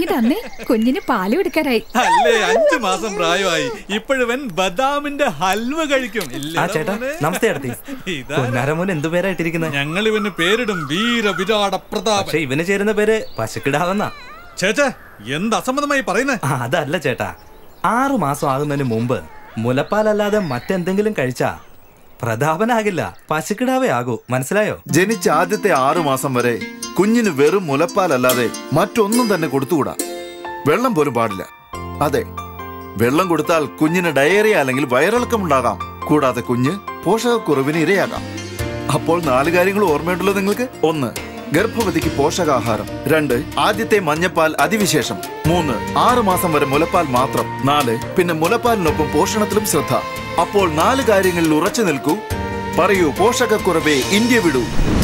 തന്നേ കുഞ്ഞിന് പാല് കൊടുക്കാറായി അല്ലേ അഞ്ചു മാസം പ്രായമായി ഇപ്പോഴുവൻ ബദാമിന്റെ ഹൽവ കഴിക്കും ആ ഇല്ലേടാ ചേട്ടാ മോനെ? നമസ്തേ അടുത്തി ഇതാരാ? പൊന്നാരമോൻ എന്തു പേരാ ഇട്ടിരിക്കുന്നത് ഞങ്ങൾ ഇവന് പേരിടും വീര വിരാട പ്രതാപൻ പക്ഷെ ഇവന് ചേരുന്ന പേര് പശുക്കിടാവെന്നാ ചേച്ചാ എന്ത് അസമ്മതമായി പറയുന്നേ ആ, അതല്ല ചേട്ടാ ആറു മാസം ആകുന്നതിന് മുമ്പ് മുലപ്പാലല്ലാതെ മറ്റെന്തെങ്കിലും കഴിച്ചാ പ്രതാപനാകില്ല പശുക്കിടാവേ ആകൂ മനസ്സിലായോ ജനിച്ച ആദ്യത്തെ ആറു മാസം വരെ കുഞ്ഞിന് വെറും മുലപ്പാലല്ലാതെ മറ്റൊന്നും തന്നെ കൊടുത്തുകൂടാ വെള്ളം പോലും പാടില്ല അതെ വെള്ളം കൊടുത്താൽ കുഞ്ഞിന് ഡയറിയ അല്ലെങ്കിൽ വയറിളക്കം ഉണ്ടാകാം കൂടാതെ കുഞ്ഞ് പോഷകക്കുറവിന് ഇരയാകാം അപ്പോൾ നാല് കാര്യങ്ങൾ ഓർമ്മയുണ്ടല്ലോ നിങ്ങൾക്ക് ഒന്ന് ഗർഭവതിക്ക് പോഷകാഹാരം രണ്ട് ആദ്യത്തെ മഞ്ഞപ്പാൽ അതിവിശേഷം മൂന്ന് ആറു മാസം വരെ മുലപ്പാൽ മാത്രം നാല് പിന്നെ മുലപ്പാലിനൊപ്പം പോഷണത്തിലും ശ്രദ്ധ അപ്പോൾ നാല് കാര്യങ്ങളിൽ ഉറച്ചു നിൽക്കൂ പറയൂ പോഷകക്കുറവേ ഇന്ത്യ വിടൂ